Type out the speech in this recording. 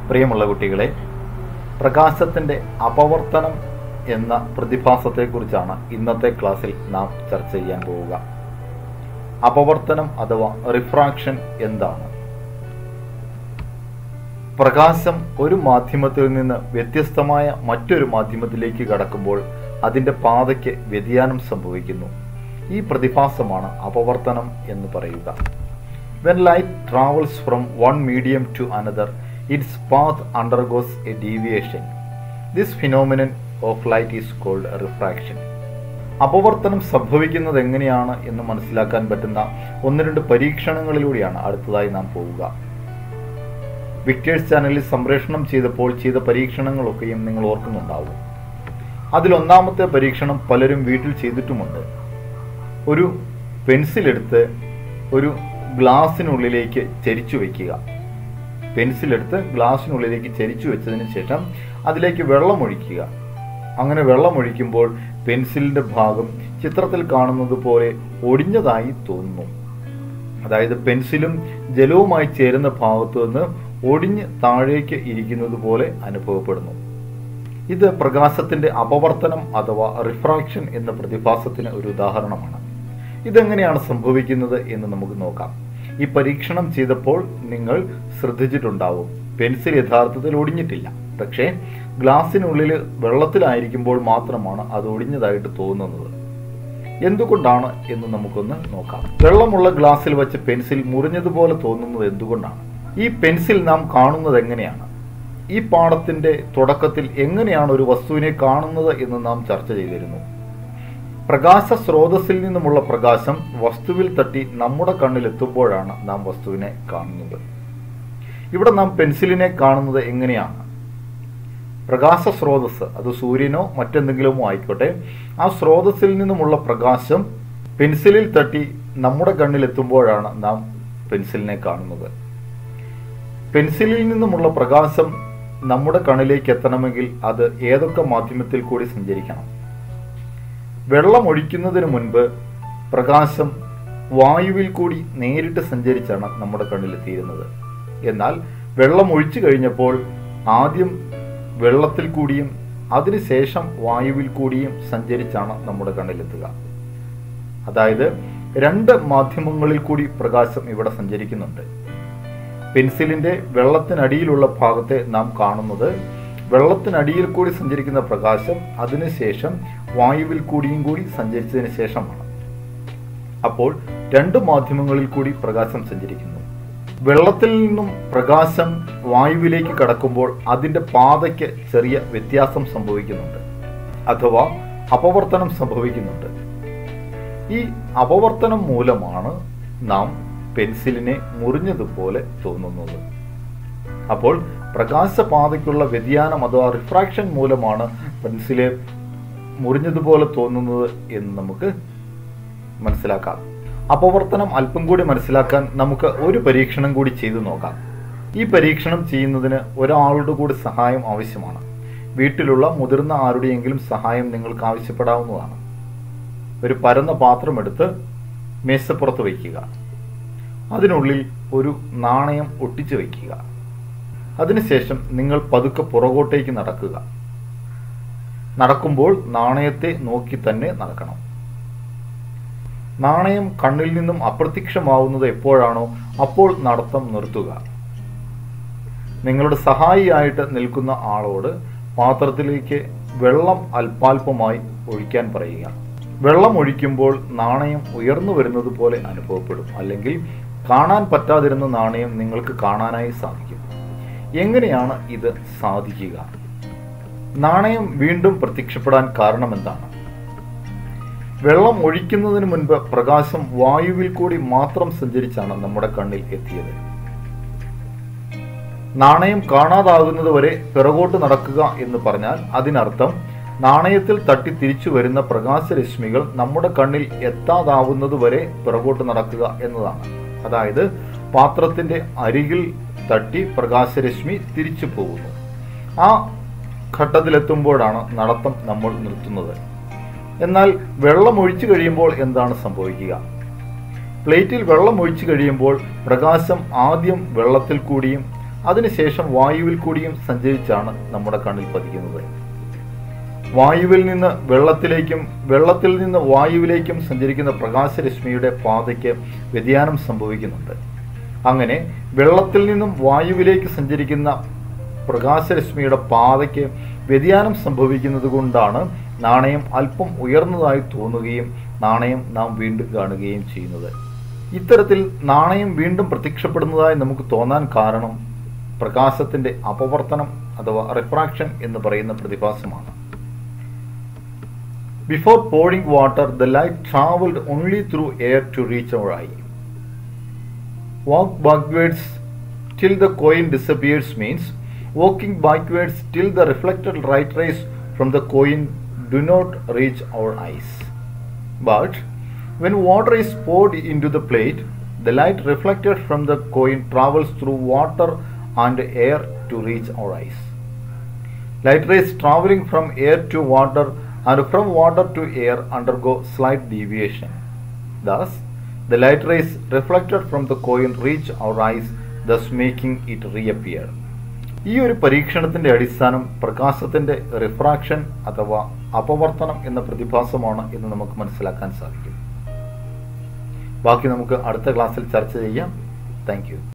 പ്രിയമുള്ള കുട്ടികളെ പ്രകാശത്തിൻ്റെ അപവർത്തനം എന്ന പ്രതിഭാസത്തെക്കുറിച്ചാണ് ഇന്നത്തെ ക്ലാസ്സിൽ നാം ചർച്ച ചെയ്യാൻ പോവുക അപവർത്തനം അഥവാ റിഫ്രാക്ഷൻ എന്താണ് പ്രകാശം ഒരു മാധ്യമത്തിൽ നിന്ന് വ്യത്യസ്തമായ മറ്റൊരു മാധ്യമത്തിലേക്ക് കടക്കുമ്പോൾ അതിൻ്റെ പാതയ്ക്ക് വ്യതിയാനം സംഭവിക്കുന്നു ഈ പ്രതിഭാസമാണ് അപവർത്തനം എന്ന് പറയുക when light travels from one medium to another its path undergoes a deviation this phenomenon of light is called refraction അപവർത്തനം സംഭവിക്കുന്നത് എങ്ങനെയാണ് എന്ന് മനസ്സിലാക്കാൻ പറ്റുന്ന ഒന്ന് രണ്ട് പരീക്ഷണങ്ങളിലൂടെയാണ് അടുത്തതായി നാം പോവുക വിക്ടേഴ്സ് ചാനലിൽ സംപ്രേഷണം ചെയ്തപ്പോൾ ചെയ്ത പരീക്ഷണങ്ങളൊക്കെയും നിങ്ങൾ ഓർക്കുന്നുണ്ടാവും അതിലൊന്നാമത്തെ പരീക്ഷണം പലരും വീട്ടിൽ ചെയ്തിട്ടുമുണ്ട് ഒരു പെൻസിലെടുത്ത് ഒരു ഗ്ലാസ്സിനുള്ളിലേക്ക് ചരിച്ചു വയ്ക്കുക പെൻസിലെടുത്ത് ഗ്ലാസ്സിനുള്ളിലേക്ക് ചരിച്ചു വെച്ചതിന് ശേഷം അതിലേക്ക് വെള്ളം ഒഴിക്കുക അങ്ങനെ വെള്ളം ഒഴിക്കുമ്പോൾ പെൻസിലിന്റെ ഭാഗം ചിത്രത്തിൽ കാണുന്നത് പോലെ ഒടിഞ്ഞതായി തോന്നുന്നു അതായത് പെൻസിലും ജലവുമായി ചേരുന്ന ഭാഗത്തു നിന്ന് ഒടിഞ്ഞ് താഴേക്ക് ഇരിക്കുന്നത് പോലെ അനുഭവപ്പെടുന്നു ഇത് പ്രകാശത്തിന്റെ അപവർത്തനം അഥവാ റിഫ്രാക്ഷൻ എന്ന പ്രതിഭാസത്തിന് ഒരു ഉദാഹരണമാണ് ഇതെങ്ങനെയാണ് സംഭവിക്കുന്നത് എന്ന് നമുക്ക് നോക്കാം ഈ പരീക്ഷണം ചെയ്തപ്പോൾ നിങ്ങൾ ശ്രദ്ധിച്ചിട്ടുണ്ടാവും പെൻസിൽ യഥാർത്ഥത്തിൽ ഒടിഞ്ഞിട്ടില്ല പക്ഷേ ഗ്ലാസ്സിനുള്ളിൽ വെള്ളത്തിലായിരിക്കുമ്പോൾ മാത്രമാണ് അത് ഒടിഞ്ഞതായിട്ട് തോന്നുന്നത് എന്തുകൊണ്ടാണ് എന്ന് നമുക്കൊന്ന് നോക്കാം വെള്ളമുള്ള ഗ്ലാസ്സിൽ വെച്ച് പെൻസിൽ മുറിഞ്ഞതുപോലെ തോന്നുന്നത് എന്തുകൊണ്ടാണ് ഈ പെൻസിൽ നാം കാണുന്നത് എങ്ങനെയാണ് ഈ പാഠത്തിന്റെ തുടക്കത്തിൽ എങ്ങനെയാണ് ഒരു വസ്തുവിനെ കാണുന്നത് എന്ന് നാം ചർച്ച ചെയ്തിരുന്നു പ്രകാശ സ്രോതസ്സിൽ നിന്നുമുള്ള പ്രകാശം വസ്തുവിൽ തട്ടി നമ്മുടെ കണ്ണിൽ എത്തുമ്പോഴാണ് നാം വസ്തുവിനെ കാണുന്നത് ഇവിടെ നാം പെൻസിലിനെ കാണുന്നത് എങ്ങനെയാണ് പ്രകാശ സ്രോതസ് അത് സൂര്യനോ മറ്റെന്തെങ്കിലുമോ ആയിക്കോട്ടെ ആ സ്രോതസ്സിൽ നിന്നുമുള്ള പ്രകാശം പെൻസിലിൽ തട്ടി നമ്മുടെ കണ്ണിൽ എത്തുമ്പോഴാണ് നാം പെൻസിലിനെ കാണുന്നത് പെൻസിലിൽ നിന്നുമുള്ള പ്രകാശം നമ്മുടെ കണ്ണിലേക്ക് എത്തണമെങ്കിൽ അത് ഏതൊക്കെ മാധ്യമത്തിൽ കൂടി സഞ്ചരിക്കണം വെള്ളം ഒഴിക്കുന്നതിന് മുൻപ് പ്രകാശം വായുവിൽ കൂടി നേരിട്ട് സഞ്ചരിച്ചാണ് നമ്മുടെ കണ്ണിലെത്തിയിരുന്നത് എന്നാൽ വെള്ളം ഒഴിച്ചു കഴിഞ്ഞപ്പോൾ ആദ്യം വെള്ളത്തിൽ കൂടിയും അതിനുശേഷം വായുവിൽ കൂടിയും സഞ്ചരിച്ചാണ് നമ്മുടെ കണ്ണിലെത്തുക അതായത് രണ്ട് മാധ്യമങ്ങളിൽ കൂടി പ്രകാശം ഇവിടെ സഞ്ചരിക്കുന്നുണ്ട് പെൻസിലിന്റെ വെള്ളത്തിനടിയിലുള്ള ഭാഗത്തെ നാം കാണുന്നത് വെള്ളത്തിനടിയിൽ കൂടി സഞ്ചരിക്കുന്ന പ്രകാശം അതിനുശേഷം വായുവിൽ കൂടിയും കൂടി സഞ്ചരിച്ചതിന് ശേഷമാണ് അപ്പോൾ രണ്ട് മാധ്യമങ്ങളിൽ കൂടി പ്രകാശം സഞ്ചരിക്കുന്നു വെള്ളത്തിൽ നിന്നും പ്രകാശം വായുവിലേക്ക് കടക്കുമ്പോൾ അതിന്റെ പാതയ്ക്ക് ചെറിയ വ്യത്യാസം സംഭവിക്കുന്നുണ്ട് അഥവാ അപവർത്തനം സംഭവിക്കുന്നുണ്ട് ഈ അപവർത്തനം മൂലമാണ് നാം പെൻസിലിനെ മുറിഞ്ഞതുപോലെ തോന്നുന്നത് അപ്പോൾ പ്രകാശപാതയ്ക്കുള്ള വ്യതിയാനം അഥവാ റിഫ്രാക്ഷൻ മൂലമാണ് പെൻസിലെ മുറിഞ്ഞതുപോലെ തോന്നുന്നത് എന്ന് നമുക്ക് മനസ്സിലാക്കാം അപവർത്തനം അല്പം കൂടി മനസ്സിലാക്കാൻ നമുക്ക് ഒരു പരീക്ഷണം കൂടി ചെയ്തു നോക്കാം ഈ പരീക്ഷണം ചെയ്യുന്നതിന് ഒരാളുടെ കൂടി സഹായം ആവശ്യമാണ് വീട്ടിലുള്ള മുതിർന്ന ആരുടെയെങ്കിലും സഹായം നിങ്ങൾക്ക് ആവശ്യപ്പെടാവുന്നതാണ് ഒരു പരന്ന പാത്രമെടുത്ത് മേശപ്പുറത്ത് വയ്ക്കുക അതിനുള്ളിൽ ഒരു നാണയം ഒട്ടിച്ചു വയ്ക്കുക അതിനുശേഷം നിങ്ങൾ പതുക്കെ പുറകോട്ടേക്ക് നടക്കുക നടക്കുമ്പോൾ നാണയത്തെ നോക്കി തന്നെ നടക്കണം നാണയം കണ്ണിൽ നിന്നും അപ്രത്യക്ഷമാവുന്നത് എപ്പോഴാണോ അപ്പോൾ നടത്തം നിർത്തുക നിങ്ങളുടെ സഹായിയായിട്ട് നിൽക്കുന്ന ആളോട് പാത്രത്തിലേക്ക് വെള്ളം അല്പാൽപമായി ഒഴിക്കാൻ പറയുക വെള്ളം ഒഴിക്കുമ്പോൾ നാണയം ഉയർന്നു വരുന്നത് പോലെ അനുഭവപ്പെടും അല്ലെങ്കിൽ കാണാൻ പറ്റാതിരുന്ന നാണയം നിങ്ങൾക്ക് കാണാനായി സാധിക്കും എങ്ങനെയാണ് ഇത് സാധിക്കുക നാണയം വീണ്ടും പ്രത്യക്ഷപ്പെടാൻ കാരണം എന്താണ് വെള്ളം ഒഴിക്കുന്നതിന് മുൻപ് പ്രകാശം വായുവിൽ കൂടി മാത്രം സഞ്ചരിച്ചാണ് നമ്മുടെ കണ്ണിൽ എത്തിയത് നാണയം കാണാതാകുന്നത് വരെ പിറകോട്ട് നടക്കുക എന്ന് പറഞ്ഞാൽ അതിനർത്ഥം നാണയത്തിൽ തട്ടി തിരിച്ചു വരുന്ന പ്രകാശരശ്മികൾ നമ്മുടെ കണ്ണിൽ എത്താതാവുന്നത് വരെ പിറകോട്ട് നടക്കുക എന്നതാണ് അതായത് പാത്രത്തിന്റെ അരികിൽ തട്ടി പ്രകാശരശ്മി തിരിച്ചു പോകുന്നു ആ ഘട്ടത്തിലെത്തുമ്പോഴാണ് നടത്തം നമ്മൾ നിർത്തുന്നത് എന്നാൽ വെള്ളം ഒഴിച്ചു കഴിയുമ്പോൾ എന്താണ് സംഭവിക്കുക പ്ലേറ്റിൽ വെള്ളം ഒഴിച്ചു കഴിയുമ്പോൾ പ്രകാശം ആദ്യം വെള്ളത്തിൽ കൂടിയും അതിനുശേഷം വായുവിൽ കൂടിയും സഞ്ചരിച്ചാണ് നമ്മുടെ കണ്ണിൽ പതിക്കുന്നത് വായുവിൽ നിന്ന് വെള്ളത്തിലേക്കും വെള്ളത്തിൽ നിന്ന് വായുവിലേക്കും സഞ്ചരിക്കുന്ന പ്രകാശരശ്മിയുടെ പാതയ്ക്ക് വ്യതിയാനം സംഭവിക്കുന്നുണ്ട് അങ്ങനെ വെള്ളത്തിൽ നിന്നും വായുവിലേക്ക് സഞ്ചരിക്കുന്ന പ്രകാശരശ്മിയുടെ പാതയ്ക്ക് വ്യതിയാനം സംഭവിക്കുന്നത് കൊണ്ടാണ് നാണയം അല്പം ഉയർന്നതായി തോന്നുകയും നാണയം നാം വീണ്ടും കാണുകയും ചെയ്യുന്നത് ഇത്തരത്തിൽ നാണയം വീണ്ടും പ്രത്യക്ഷപ്പെടുന്നതായി നമുക്ക് തോന്നാൻ കാരണം പ്രകാശത്തിന്റെ അപവർത്തനം അഥവാ റിഫ്രാക്ഷൻ എന്ന് പറയുന്ന പ്രതിഭാസമാണ് before pouring water the light traveled only through air to reach our eye. Walk backwards till the coin disappears means walking backwards till the reflected light rays from the coin do not reach our eyes. But when water is poured into the plate, the light reflected from the coin travels through water and air to reach our eyes. Light rays traveling from air to water and from water to air undergo slight deviation. Thus, the light rays reflected from the coin reach our eyes, thus making it reappear. ഈ ഒരു പരീക്ഷണത്തിന്റെ അടിസ്ഥാനം പ്രകാശത്തിന്റെ refraction അഥവാ അപവർത്തനം എന്ന പ്രതിഭാസമാണ് എന്ന് നമുക്ക് മനസ്സിലാക്കാൻ സാധിക്കും ബാക്കി നമുക്ക് അടുത്ത ക്ലാസ്സിൽ ചർച്ച ചെയ്യാം താങ്ക്